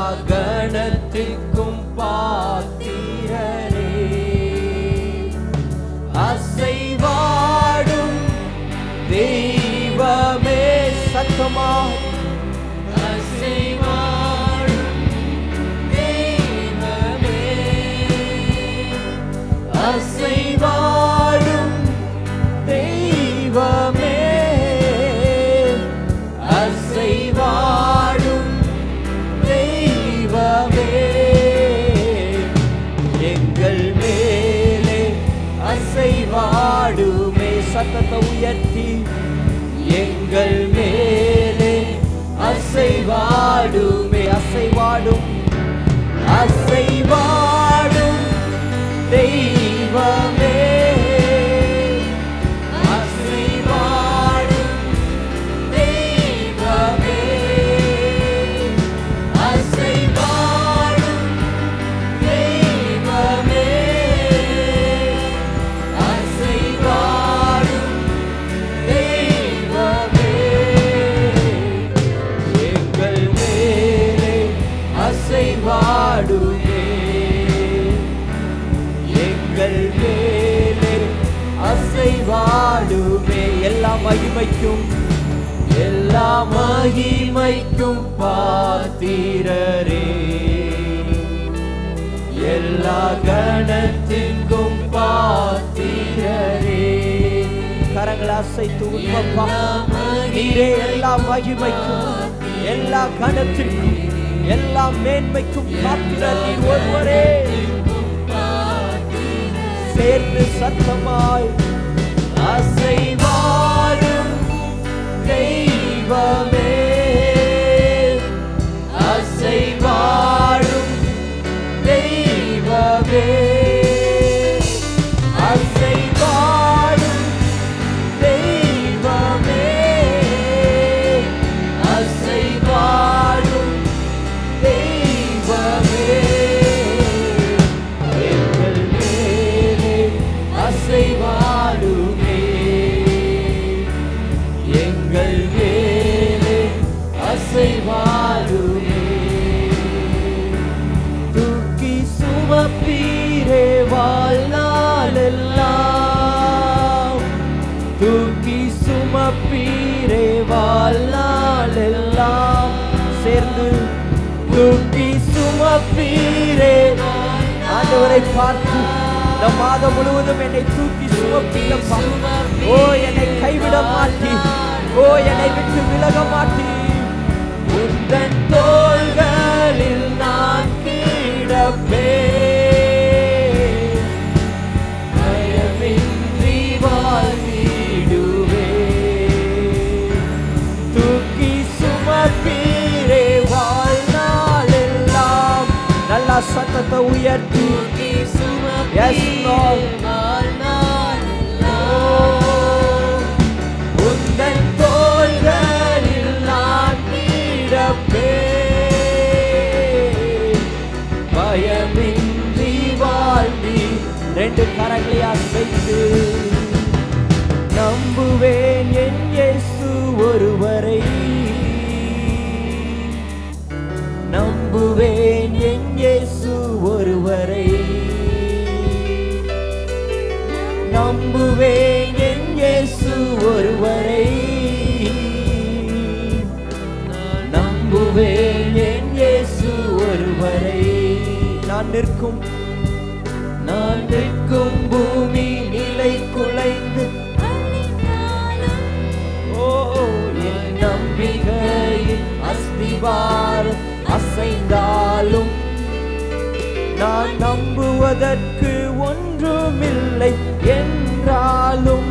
கணத்திற்கும் பாத்திரரே அசைவாடும் தெய்வமே சத்தமா அசைவாடும் தெய்வமே அசைவாடும் தெய்வமே அசைவாடும் தெய்வமே எங்கள் மேலே அசைவாடுமே சத்தத்தை உயர்த்தி எங்கள் மேலே அசைவாடுமே அசைவாடும் அசைவாடும் தெய்வமே அசைவாடும் தெய்வமே அசைவாடும் தெய்வமே அசைவாடும் தெய்வமே எங்கள் மேலே அசைவாடுமே எங்கள் மேலே அசைவாடுமே எல்லா மகிமைக்கும் எல்லா மகிமைக்கும் பாத்திரரே எல்லா கணத்திற்கும் பாத்திரரே கரங்களை அசைத்து உண்மப்பா நீரே எல்லா மகிமைக்கும் எல்லா கணத்திற்கும் எல்லா மேன்மைக்கும் பாத்திரர் நீர் ஒருவரே சேர்ந்து சத்தமாய் அசைவாடும் தெய்வமே அசைவாடும் தெய்வமே அசைவாடும் தெய்வமே அசைவாடும் தெய்வமே எங்கள் மேலே அசைவாடுமே எங்கள் மேலே அசைவாடுமே தூக்கி சுமப்பீரே வாழ்நாளெல்லாம் தூக்கி சுமப்பீரே வாழ்நாளெல்லாம் சேர்ந்து தூக்கி சுமப்பீரே ஆண்டவரை பார்த்து இந்த மாதம் முழுவதும் என்னை தூக்கி சுமப்பீரப்பா ஓ என்னை கைவிட மாட்டி ஓ என்னை விட்டு விலக மாட்டி உந்தன் தோள்களில் நான் கிடப்பே பயமின்றி வாழ்ந்திடுவே தூக்கி சுமப்பீரே வாழ்நாளெல்லாம் நல்லா சத்தத்தை உயர்த்தி Yes, Lord. உந்தன் தோள்களில் நான் கிடப்பே பயமின்றி வாழ்ந்தி ரெண்டு கரங்களை அசைத்து நம்புவேன் என் இயேசு ஒருவரை நம்புவேன் என் இயேசு ஒருவரை நம்புவேன் என் இயேசு ஒருவரை நம்புவேன் என் இயேசு ஒருவரை நான் நிற்கும் நான் நிற்கும் பூமி நிலை குலைந்து ஓ என் நம்பிக்கையின் அஸ்திவாரம் அசைந்தாலும் நான் நம்புவதற்கு ஒன்றுமில்லை என்றாலும்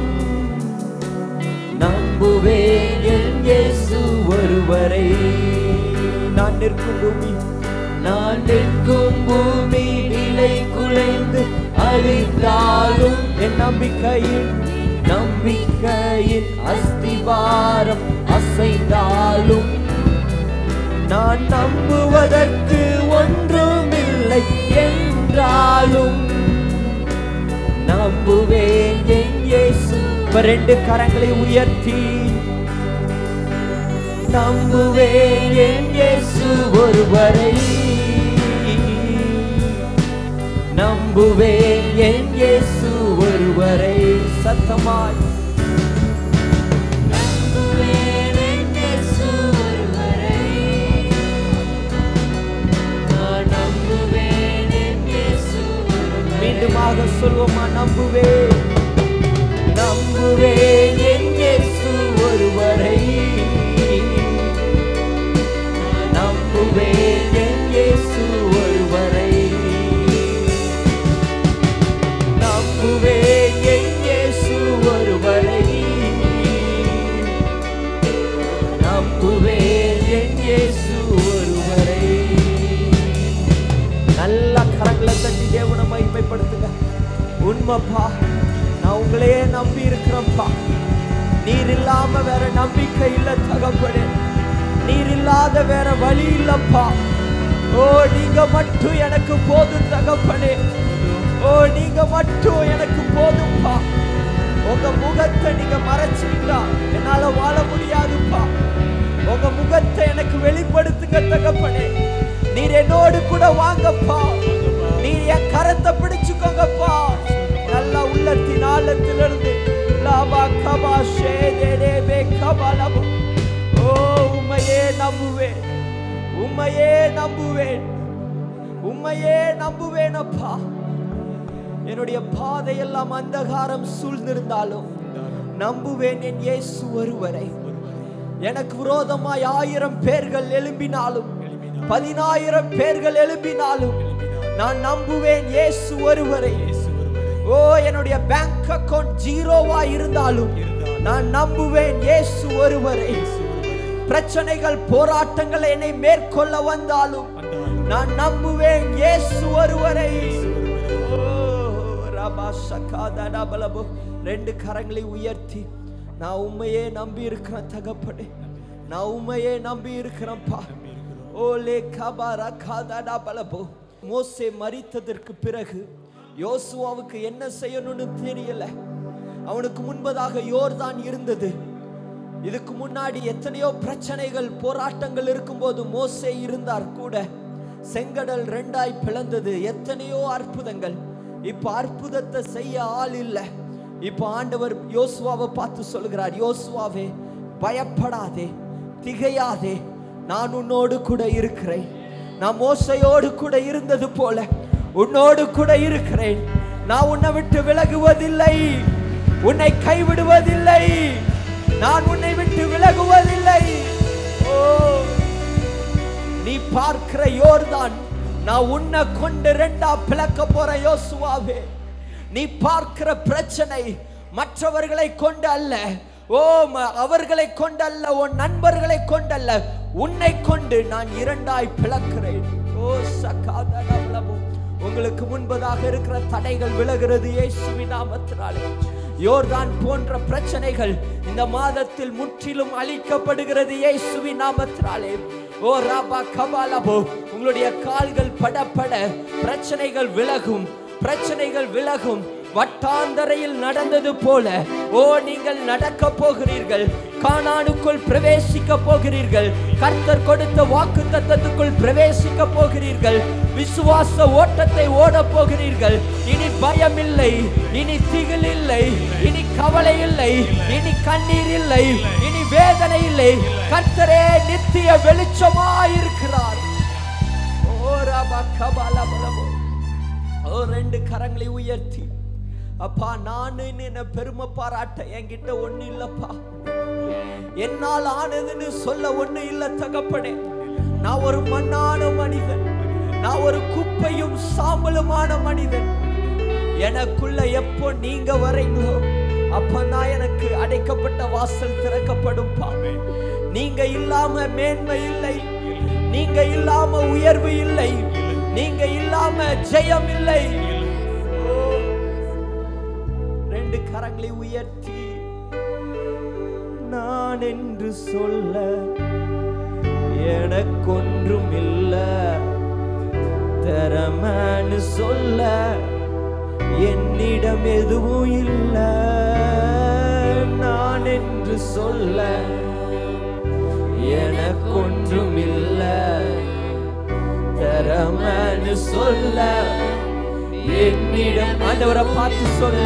நம்புவேன் என் இயேசு ஒருவரை நான் நிற்கும் பூமி நான் நிற்கும் பூமி நிலை குலைந்து அழிந்தாலும் என் நம்பிக்கையின் நம்பிக்கையின் அஸ்திவாரம் அசைந்தாலும் நான் நம்புவதற்கு ஒன்றுமில்லை என்றாலும் நம்புவேன் என் இயேசு இப்ப ரெண்டு கரங்களை உயர்த்தி நம்புவேன் என் இயேசு ஒருவரை நம்புவேன் என் இயேசு ஒருவரை சத்தமாய் நம்புவேன் என் இயேசு ஒருவரை. நான் நம்புவேன் என் இயேசு ஒருவரை. மீண்டுமாக சொல்வோமா நம்புவேன் நம்புவேன் என் இயேசு ஒருவரை நம்புவேன் என் இயேசு ஒருவரை நம்புவேன் என் இயேசு ஒருவரை நம்புவேன் என் இயேசு ஒருவரை நல்ல கரங்களை தட்டி தேவனை மகிமைப்படுத்துங்க உண்மைப்பா நான் உங்களையே நம்பி இருக்கிறேன்ப்பா நீர் இல்லாம வேற நம்பிக்கை இல்ல தகப்படே நீர் இல்லாத வேற வழி இல்லப்பா ஓ நீங்க மட்டும் எனக்கு போதும் தகப்பனே ஓ நீங்க மட்டும் எனக்கு போதும்ப்பா உங்க முகத்தை நீங்க மறைச்சிட்டா என்னால வாழ முடியாதுப்பா உங்க முகத்தை எனக்கு வெளிப்படுத்துங்க தகப்பனே நீர் என்னோடு கூட வாங்கப்பா நீர் என் கரத்தை பிடிச்சுக்கோங்கப்பா நல்ல உள்ளத்தின் ஆழத்திலிருந்து லாபா கபா ஷேதே கபாலபம் ஓ உம்மையே நம்புவேன் உம்மையே நம்புவேன் உம்மையே நம்புவேன் அப்பா என்னுடைய பாதையெல்லாம் அந்தகாரம் சூழ்ந்திருந்தாலும் நம்புவேன் என் இயேசு ஒருவரை எனக்கு விரோதமாய் ஆயிரம் பேர்கள் எழும்பினாலும் பதினாயிரம் பேர்கள் எழும்பினாலும் நான் நம்புவேன் இயேசு ஒருவரை ஓ என்னுடைய பேங்க் அக்கவுண்ட் ஜீரோவா இருந்தாலும் நான் நம்புவேன் இயேசு ஒருவரை பிரச்சனைகள் போராட்டங்கள் என்னை மேற்கொள்ள வந்தாலும் நான் நம்புவேன் இயேசு ஒருவரை ஓ, ரபா சகாதா டபலபு. ரெண்டு கரங்களை உயர்த்தி நான் உண்மையே நம்பி இருக்கிறேன் தகப்படே நான் உண்மையே நம்பி இருக்கிறேன்ப்பா ஓலே கபாரா காதாடா பலபோ மோசே மரித்ததற்கு பிறகு யோசுவாவுக்கு என்ன செய்யணும்னு தெரியல அவனுக்கு முன்பதாக யோர்தான் இருந்தது இதுக்கு முன்னாடி எத்தனையோ பிரச்சனைகள் போராட்டங்கள் இருக்கும்போது மோசே இருந்தார் கூட செங்கடல் ரெண்டாய் பிளந்தது எத்தனையோ அற்புதங்கள் இப்ப அற்புதத்தை செய்ய ஆள் இல்ல இப்ப ஆண்டவர் யோசுவாவை பார்த்து சொல்கிறார் யோசுவாவே பயப்படாதே திகையாதே நான் உன்னோடு கூட இருக்கிறேன் நான் மோசையோடு கூட இருந்தது போல உன்னோடு கூட இருக்கிறேன் நான் உன்னை விட்டு விலகுவதில்லை உன்னை கைவிடுவதில்லை நான் உன்னை விட்டு விலகுவதில்லை ஓ நீ பார்க்கிற யோர்தான் நான் உன்னை கொண்டு ரெண்டா பிளக்க போற யோசுவாவே நீ பார்க்கிற பிரச்சனை மற்றவர்களை கொண்டு அல்ல ஓ ம- அவர்களை கொண்டு அல்ல உன் நண்பர்களை கொண்டு அல்ல உன்னை கொண்டு நான் இரண்டாய் பிளக்கிறேன் ஓ சகாதனவளமும் உங்களுக்கு முன்பதாக இருக்கிற தடைகள் விலகிறது இயேசுவின் நாமத்தினாலே யோர்தான் போன்ற பிரச்சனைகள் இந்த மாதத்தில் முற்றிலும் அழிக்கப்படுகிறது இயேசுவின் நாமத்தினாலே ஓ ராபா கபாலபோ உங்களுடைய கால்கள் படப்பட பிரச்சனைகள் விலகும் பிரச்சனைகள் விலகும் வட்டாந்தரையில் நடந்தது போல ஓ நீங்கள் நடக்க போகிறீர்கள் கானானுக்குள் பிரவேசிக்க போகிறீர்கள் கர்த்தர் கொடுத்த வாக்கு தத்தத்துக்குள் பிரவேசிக்க போகிறீர்கள் விசுவாச ஓட்டத்தை ஓட போகிறீர்கள் இனி பயம் இல்லை இனி திகில் இல்லை இனி கவலை இல்லை இனி கண்ணீர் இல்லை இனி வேதனை இல்லை கர்த்தரே நித்திய வெளிச்சமாயிருக்கிறார் ஓ ராபா கபாலபலபோ ஓ ரெண்டு கரங்களை உயர்த்தி அப்பா நானு என்ன பெருமை பாராட்ட என்கிட்ட ஒண்ணு இல்லப்பா என்னால் ஆனதுன்னு சொல்ல ஒண்ணு இல்ல தகப்பனே நான் ஒரு மண்ணான மனிதன் நான் ஒரு குப்பையும் சாம்பலுமான மனிதன் எனக்குள்ள எப்போ நீங்க வரீங்களோ அப்பதான் எனக்கு அடைக்கப்பட்ட வாசல் திறக்கப்படும் பாவே நீங்க இல்லாம மேன்மை இல்லை நீங்க இல்லாம உயர்வு இல்லை நீங்க இல்லாம ஜெயம் இல்லை ஓ, ரெண்டு கரங்களை உயர்த்தி நான் என்று சொல்ல எனக்கொன்றும் இல்ல திறமன்னு சொல்ல என்னிடம் எதுவும் இல்ல நான் என்று சொல்ல எனக்கொன்றும் இல்ல திறமன்னு சொல்ல என்னிடம் ஆண்டவரை பார்த்து சொல்ல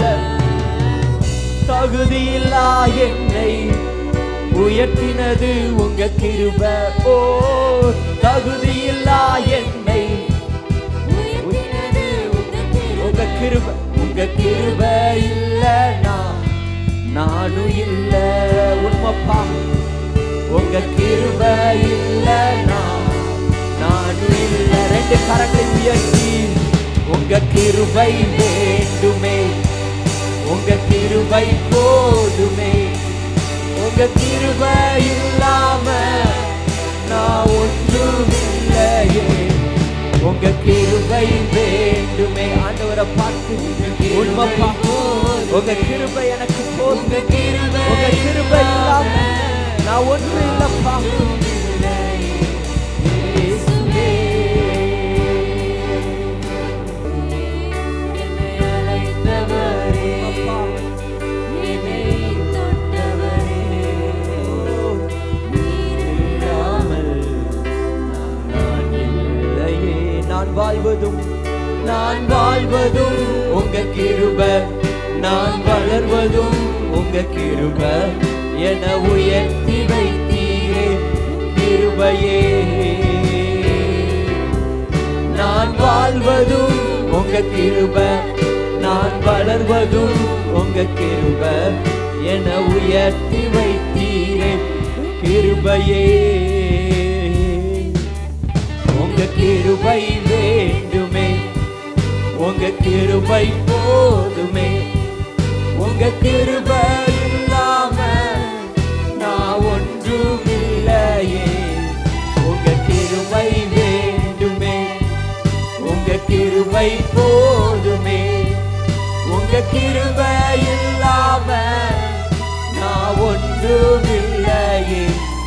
தகுதியில்லா என்னை உயர்த்தினது உங்க கிருப ஓ தகுதியில்லா என்னை உயர்த்தினது உங்க கிருபை. உங்க கிருப உங்க கிருப இல்லனா நானும் இல்ல உண்மைப்பா உங்க கிருப இல்லனா நானும் இல்ல ரெண்டு கரங்களை உயர்த்தி உங்க கிருபை வேண்டுமே உங்க கிருபை போதுமே உங்க கிருபை இல்லாம நான் ஒன்றும் இல்லையே உங்க கிருபை வேண்டுமே ஆண்டவரை பார்த்து உண்மைப்பா உங்க கிருபை எனக்கு போதும் உங்க கிருபை இல்லாம நான் ஒன்று இல்லப்பா இயேசுவே. என்னை அழைத்தவரே, அப்பா, என்னை தொட்டவரே, நீர் இல்லாமல் நான் இல்லையே. நான் வாழ்வதும் நான் வாழ்வதும் உங்க கிருப நான் வளர்வதும் உங்க கிருப என உயர்த்தி வைத்தீரே கிருபையே நான் வாழ்வதும் உங்க கிருப நான் வளர்வதும் உங்க கிருப என உயர்த்தி வைத்தீரே கிருபையே உங்க கிருபை வேண்டுமே உங்க கிருபை போதுமே உங்க கிருபை இல்லாம நான் ஒன்றும் இல்லையே உங்க கிருபை வேண்டுமே உங்க கிருபை போதுமே உங்க கிருபை இல்லாம நான் ஒன்றும் இல்லையே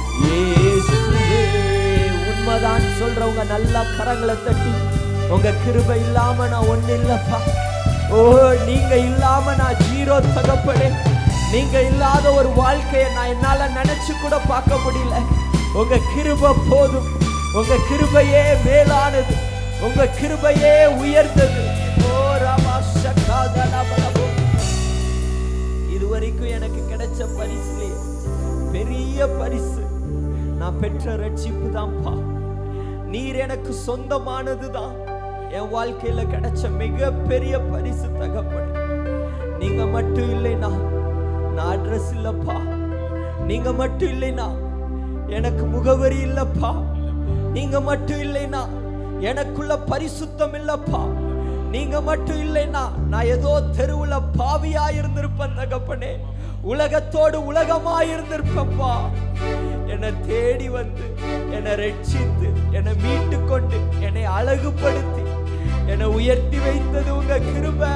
இயேசுவே உண்மைதான் சொல்றவங்க நல்லா கரங்களை தட்டி உங்க கிருபை இல்லாம நான் ஒண்ணு இல்லப்பா ஓ நீங்க இல்லாம நான் ஜீரோ தகப்படே நீங்க இல்லாத ஒரு வாழ்க்கையை நான் என்னால நினைச்சு கூட பார்க்க முடியல உங்க கிருபை போதும் உங்க கிருபையே மேலானது உங்க கிருபையே உயர்ந்தது ஓ ராமா சகாதலபலபோ இதுவரைக்கும் எனக்கு கிடைச்ச பரிசுலே பெரிய பரிசு நான் பெற்ற ரட்சிப்பு தான்ப்பா நீர் எனக்கு சொந்தமானது தான் என் வாழ்க்கையில கிடைச்ச மிகப்பெரிய பரிசு தகப்படு நீங்க மட்டும் இல்லைனா நான் அட்ரஸ் இல்லப்பா நீங்க மட்டும் இல்லைனா எனக்கு முகவரி இல்லப்பா நீங்க மட்டும் இல்லைனா எனக்குள்ள பரிசுத்தம் இல்லப்பா நீங்க மட்டும் இல்லைனா நான் ஏதோ தெருவுல பாவியா இருந்திருப்பேன் தகப்பனே உலகத்தோடு உலகமா இருந்திருப்பப்பா என்னை தேடி வந்து என்னை ரட்சித்து என்னை மீட்டு கொண்டு என்னை அழகுபடுத்தி என்னை உயர்த்தி வைத்தது உங்க கிருபை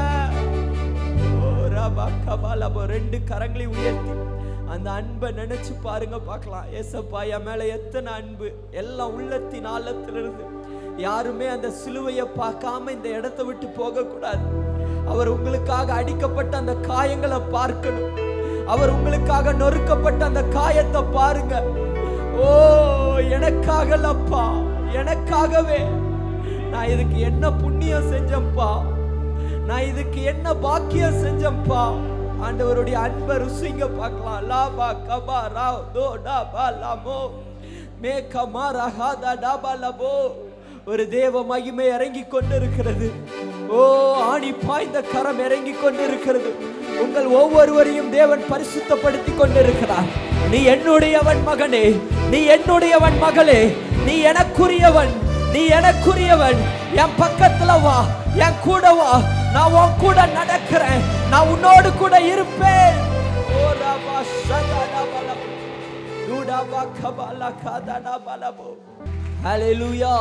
ஓ, ரபா, கபாலபா, ரெண்டு கரங்களை உயர்த்தி அந்த அன்பை நினைச்சு பாருங்க பார்க்கலாம் ஏசப்பா என் மேல எத்தனை அன்பு எல்லாம் உள்ளத்தின் ஆழத்திலிருந்து யாருமே அந்த சிலுவையை பார்க்காம இந்த இடத்தை விட்டு போக கூடாது அவர் உங்களுக்காக அடிக்கப்பட்ட அந்த காயங்களை பார்க்கணும் அவர் உங்களுக்காக நொறுக்கப்பட்ட அந்த காயத்தை பாருங்க ஓ எனக்காகலப்பா எனக்காகவே நான் இதுக்கு என்ன புண்ணியம் செஞ்சேன்ப்பா நான் இதுக்கு என்ன பாக்கியம் செஞ்சேன்ப்பா ஆண்டவருடைய அன்பை ருசிங்க பார்க்கலாம் லாபா கபா ராவ் தோ டா பா லாமோ மே கமா ரஹாதா டாபா லபோ ஒரு தேவ மகிமை இறங்கி கொண்டிருக்கிறது ஓ ஆணி பாய்ந்த கரம் இறங்கி கொண்டிருக்கிறது உங்கள் ஒவ்வொருவரையும் தேவன் பரிசுத்தப்படுத்தி கொண்டிருக்கிறார் நீ என்னுடையவன் மகனே நீ என்னுடையவன் மகளே நீ எனக்குரியவன் நீ எனக்குரியவன் என் பக்கத்துல வா என் கூட வா நான் உன் கூட நடக்கிறேன் நான் உன்னோடு கூட இருப்பேன் ஓ ரபா ஷதா பலபோ டூடாபா கபாலா காதாடா பலபோ ஹalleluya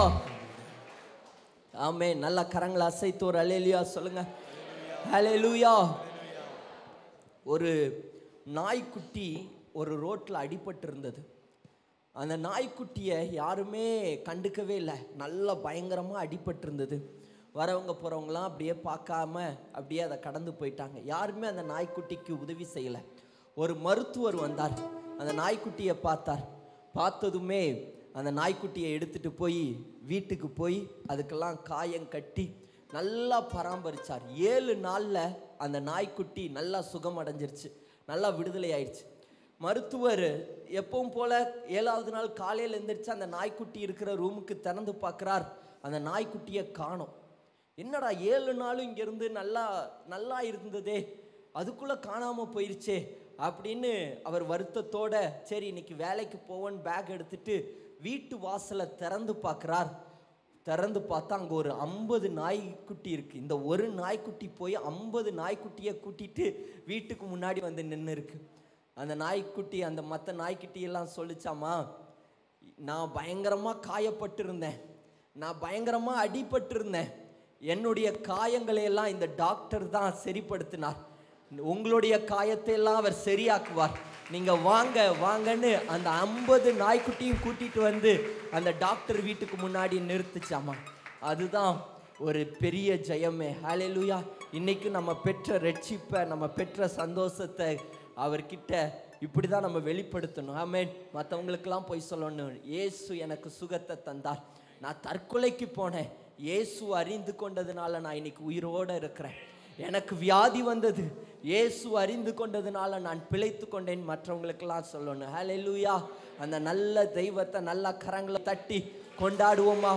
ஆமே நல்ல கரங்களை அசைத்து ஒரு ஹalleluya சொல்லுங்க ஹalleluya ஒரு நாய்க்குட்டி ஒரு ரோட்ல அடிபட்டு இருந்தது அந்த நாய்க்குட்டியை யாருமே கண்டுக்கவே இல்லை நல்லா பயங்கரமாக அடிபட்டு இருந்தது வரவங்க போகிறவங்களாம் அப்படியே பார்க்காம அப்படியே அதை கடந்து போயிட்டாங்க யாருமே அந்த நாய்க்குட்டிக்கு உதவி செய்யலை ஒரு மருத்துவர் வந்தார் அந்த நாய்க்குட்டியை பார்த்தார் பார்த்ததுமே அந்த நாய்க்குட்டியை எடுத்துட்டு போய் வீட்டுக்கு போய் அதுக்கெல்லாம் காயம் கட்டி நல்லா பராமரிச்சார் ஏழு நாள்ல அந்த நாய்க்குட்டி நல்லா சுகம் அடைஞ்சிருச்சு நல்லா விடுதலை ஆயிடுச்சு மருத்துவர் எப்பவும் போல ஏழாவது நாள் காலையில் எந்திரிச்சு அந்த நாய்க்குட்டி இருக்கிற ரூமுக்கு திறந்து பார்க்குறார் அந்த நாய்க்குட்டியை காணோம் என்னடா ஏழு நாளும் இங்கேருந்து நல்லா நல்லா இருந்ததே அதுக்குள்ளே காணாமல் போயிருச்சே அப்படின்னு அவர் வருத்தத்தோட சரி இன்னைக்கு வேலைக்கு போவேன்னு பேக் எடுத்துட்டு வீட்டு வாசலை திறந்து பார்க்குறார் திறந்து பார்த்தா அங்கே ஒரு ஐம்பது நாய்க்குட்டி இருக்கு இந்த ஒரு நாய்க்குட்டி போய் ஐம்பது நாய்க்குட்டியை கூட்டிட்டு வீட்டுக்கு முன்னாடி வந்து நின்று இருக்கு அந்த நாய்க்குட்டி அந்த மற்ற நாய்க்குட்டி எல்லாம் சொல்லிச்சாமா நான் பயங்கரமாக காயப்பட்டிருந்தேன் நான் பயங்கரமாக அடிபட்டிருந்தேன் என்னுடைய காயங்களை எல்லாம் இந்த டாக்டர் தான் சரிப்படுத்தினார் உங்களுடைய காயத்தை எல்லாம் அவர் சரியாக்குவார் நீங்க வாங்க வாங்கன்னு அந்த ஐம்பது நாய்க்குட்டியும் கூட்டிட்டு வந்து அந்த டாக்டர் வீட்டுக்கு முன்னாடி நிறுத்துச்சாமா அதுதான் ஒரு பெரிய ஜெயமே ஹalleluya இன்னைக்கு நம்ம பெற்ற ரட்சிப்பை நம்ம பெற்ற சந்தோஷத்தை அவர்கிட்ட இப்படி தான் நம்ம வெளிப்படுத்தணும் ஆமென் மற்றவங்களுக்கெல்லாம் போய் சொல்லணும் இயேசு எனக்கு சுகத்தை தந்தார் நான் தற்கொலைக்கு போனேன் இயேசு அறிந்து கொண்டதுனால நான் இன்னைக்கு உயிரோடு இருக்கிறேன் எனக்கு வியாதி வந்தது இயேசு அறிந்து கொண்டதுனால நான் பிழைத்து கொண்டேன் மற்றவங்களுக்கெல்லாம் சொல்லணும் ஹalleluya அந்த நல்ல தெய்வத்தை நல்ல கரங்களை தட்டி கொண்டாடுவோமா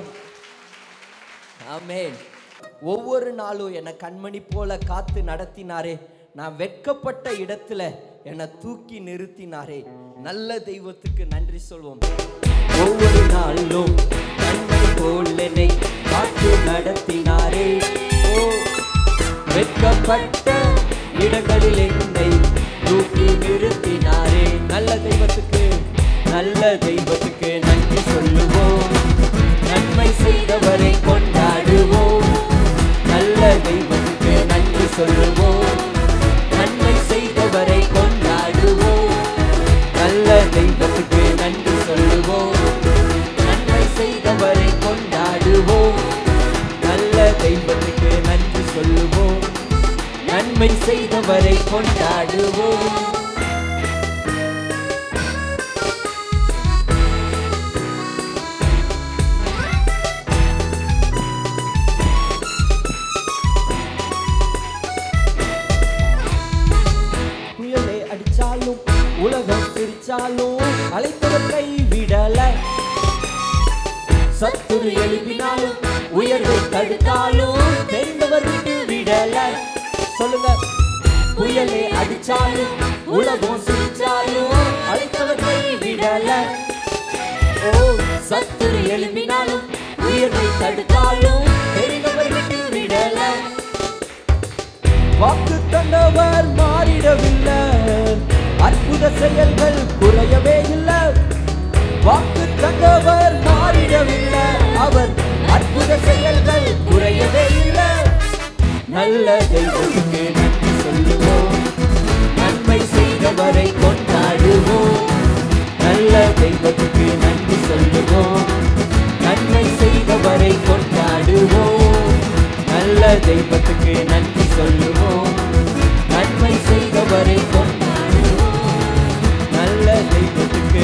ஆமென் ஒவ்வொரு நாளும் என்னை கண்மணி போல காத்து நடத்தினாரே நான் வெட்கப்பட்ட இடத்துல என்னை தூக்கி நிறுத்தினாரே நல்ல தெய்வத்துக்கு நன்றி சொல்வோம் ஒவ்வொரு நாளும் கண்மணி போல் என்னை காத்து நடத்தினாரே ஓ வெட்கப்பட்ட இடங்களில் என்னை தூக்கி நிறுத்தினாரே நல்ல தெய்வத்துக்கு நல்ல தெய்வத்துக்கு நன்றி சொல்லுவோம் நன்மை செய்தவரை கொண்டாடுவோம் நல்ல தெய்வத்துக்கு நன்றி சொல்லுவோம் நன்மை செய்தவரை கொண்டாடுவோம் நல்ல தெய்வத்துக்கு நன்றி சொல்லுவோம் நன்மை செய்தவரை கொண்டாடுவோம் நல்ல தெய்வத்துக்கு நன்றி சொல்லுவோம் நன்மை செய்தவரை கொண்டாடுவோம் புயலே அடிச்சாலும் உலகம் பிரிச்சாலும் அழைத்தவர் கை விடல சத்துரு எழுப்பினாலும் உயர்வை தடுத்தாலும் தெரிந்தவர் விட்டு விடல சொல்லுங்க புயலே அடிச்சாலும் உலகம் சிரிச்சாலும் அழைத்தவர் கை விடல ஓ சத்துரு எழுப்பினாலும் உயர்வை தடுத்தாலும் தெரிந்தவர் விட்டு விடல வாக்கு தந்தவர் மாறிடவில்லை அற்புத செயல்கள் குறையவே இல்லை வாக்கு தந்தவர் மாறிடவில்லை அவர் அற்புத செயல்கள் குறையவே இல்லை நல்ல தெய்வத்துக்கு நன்றி சொல்லுவோம் நன்மை செய்தவரை கொண்டாடுவோம் நல்ல தெய்வத்துக்கு நன்றி சொல்லுவோம் நன்மை செய்தவரை கொண்டாடுவோம் நல்ல தெய்வத்துக்கு நன்றி சொல்லுவோம் நன்மை செய்தவரை கொண்டாடுவோம் நல்ல தெய்வத்துக்கு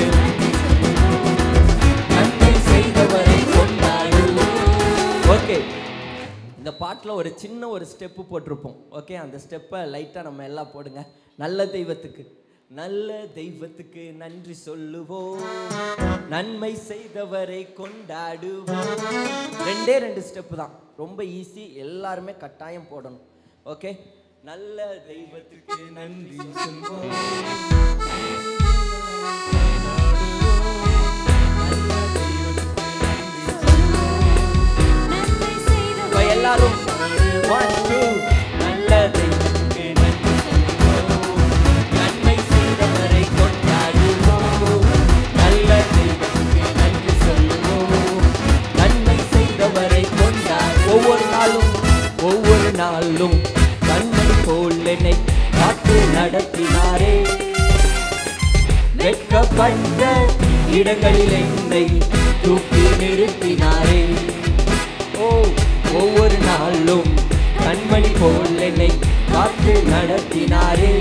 நன்மை செய்தவரை கொண்டாடுவோம் ஓகே இந்த பாட்டில் ஒரு சின்ன ஒரு ஸ்டெப்பு போட்டிருப்போம் ஓகே அந்த ஸ்டெப்பை லைட்டாக நம்ம எல்லாம் போடுங்க நல்ல தெய்வத்துக்கு நல்ல தெய்வத்துக்கு நன்றி சொல்லுவோம் நன்மை செய்தவரை கொண்டாடுவோம் ரெண்டே ரெண்டு ஸ்டெப்பு தான் ரொம்ப ஈஸி எல்லாருமே கட்டாயம் போடணும் ஓகே நல்ல தெய்வத்துக்கு நன்றி சொல்வோம் நன்மை செய்த இப்ப எல்லாரும் one, two. நல்ல தெய்வத்துக்கு நன்றி சொல்லுவோம். நன்மை செய்தவரை கொண்டாடுவோம். நல்ல தெய்வத்துக்கு நன்றி சொல்லுவோம். நன்மை செய்தவரை கொண்டாடு ஒவ்வொரு நாளும் ஒவ்வொரு நாளும் கண்மணி போல் என்னை காத்து நடத்தினாரே வெட்கப்பட்ட இடங்களில் என்னை தூக்கி நிறுத்தினாரே ஓ ஒவ்வொரு நாளும் கண்மணி போல் என்னை காத்து நடத்தினாரே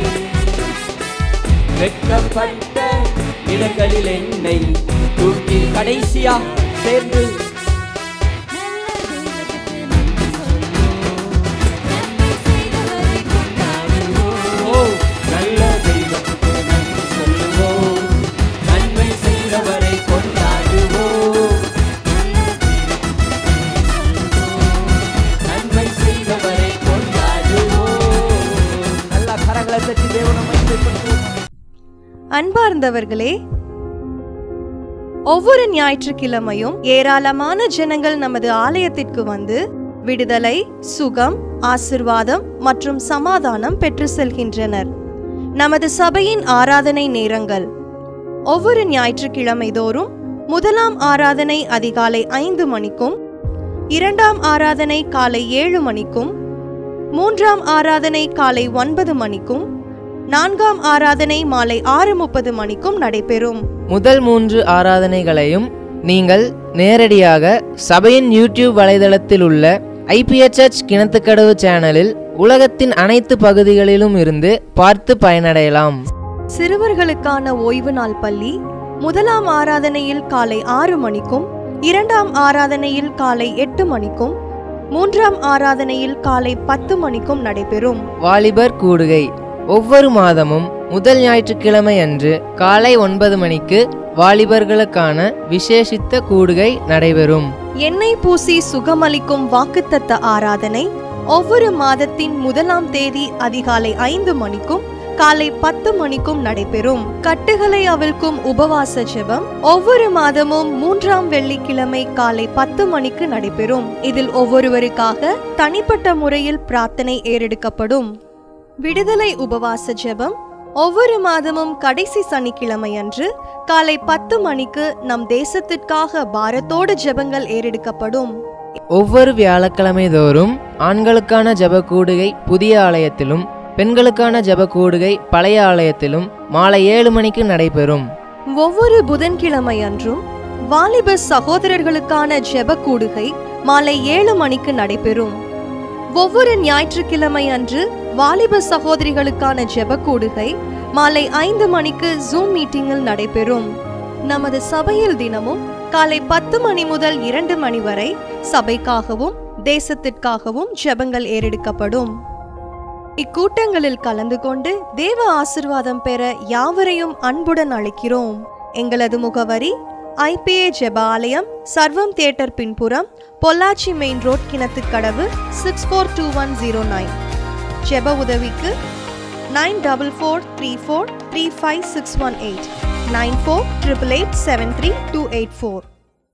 வெட்கப்பட்ட இடங்களில் என்னை தூக்கி கடைசியா சேர்ந்து நல்ல தெய்வத்துக்கு நன்றி சொல்லுவோம் அன்பார்ந்தவர்களே ஒவ்வொரு ஞாயிற்றுக்கிழமையும் ஏராளமான ஜனங்கள் நமது ஆலயத்திற்கு வந்து விடுதலை சுகம் ஆசிர்வாதம் மற்றும் சமாதானம் பெற்று செல்கின்றனர் நமது சபையின் ஆராதனை நேரங்கள் ஒவ்வொரு ஞாயிற்றுக்கிழமை தோறும் முதலாம் ஆராதனை அதிகாலை ஐந்து மணிக்கும் இரண்டாம் ஆராதனை காலை ஏழு மணிக்கும் மூன்றாம் ஆராதனை காலை ஒன்பது மணிக்கும் நான்காம் ஆராதனை மாலை ஆறு முப்பது மணிக்கும் நடைபெறும் முதல் மூன்று ஆராதனைகளையும் நீங்கள் நேரடியாக சபையின் யூடியூப் வலைதளத்தில் உள்ள ஐபிஎச்எச் கிணத்துக்கடவு சேனலில் உலகத்தின் அனைத்து பகுதிகளிலும் இருந்து பார்த்து பயனடையலாம் சிறுவர்களுக்கான ஓய்வு நாள் பள்ளி முதலாம் ஆராதனையில் காலை ஆறு மணிக்கும் இரண்டாம் ஆராதனையில் காலை எட்டு மணிக்கும் மூன்றாம் ஆராதனையில் காலை பத்து மணிக்கும் நடைபெறும் வாலிபர் கூடுகை ஒவ்வொரு மாதமும் முதல் ஞாயிற்றுக்கிழமை அன்று காலை ஒன்பது மணிக்கு வாலிபர்களுக்கான விசேஷித்த கூடுகை நடைபெறும் எண்ணெய் பூசி சுகமளிக்கும் வாக்குத்தத்த ஆராதனை ஒவ்வொரு மாதத்தின் முதலாம் தேதி அதிகாலை ஐந்து மணிக்கும் காலை பத்து மணிக்கும் நடைபெறும் கட்டுகளை அவிழ்க்கும் உபவாச ஜெபம் ஒவ்வொரு மாதமும் மூன்றாம் வெள்ளிக்கிழமை காலை பத்து மணிக்கு நடைபெறும் இதில் ஒவ்வொருவருக்காக தனிப்பட்ட முறையில் பிரார்த்தனை ஏறெடுக்கப்படும் விடுதலை உபவாச ஜெபம் ஒவ்வொரு மாதமும் கடைசி சனிக்கிழமை அன்று காலை பத்து மணிக்கு நம் தேசத்திற்காக பாரத்தோடு ஜெபங்கள் ஏறெடுக்கப்படும் ஒவ்வொரு வியாழக்கிழமை தோறும் ஆண்களுக்கான ஜெப கூடுகை புதிய ஆலயத்திலும் பெண்களுக்கான ஜெப கூடுகை பழைய ஆலயத்திலும் மாலை ஏழு மணிக்கு நடைபெறும் ஒவ்வொரு புதன்கிழமை அன்றும் வாலிப சகோதரர்களுக்கான ஜெப கூடுகை மாலை ஏழு மணிக்கு நடைபெறும் ஒவ்வொரு ஞாயிற்றுக்கிழமை அன்று வாலிப சகோதரிகளுக்கான ஜெப கூடுகை மாலை ஐந்து மணிக்கு ஜூம் மீட்டிங்கில் நடைபெறும் நமது சபையில் தினமும் காலை பத்து மணி முதல் இரண்டு மணி வரை சபைக்காகவும் தேசத்திற்காகவும் ஜெபங்கள் ஏறெடுக்கப்படும் இக்கூட்டங்களில் கலந்து கொண்டு தேவ ஆசிர்வாதம் பெற யாவரையும் அன்புடன் அழைக்கிறோம் எங்களது முகவரி ஐபிஏ ஜெப ஆலயம் சர்வம் தியேட்டர் பின்புறம் Pollachi main road Kinathukadavu six four two one zero nine ஜெப உதவிக்கு nine double four three four three five six one eight nine four triple eight seven three two eight four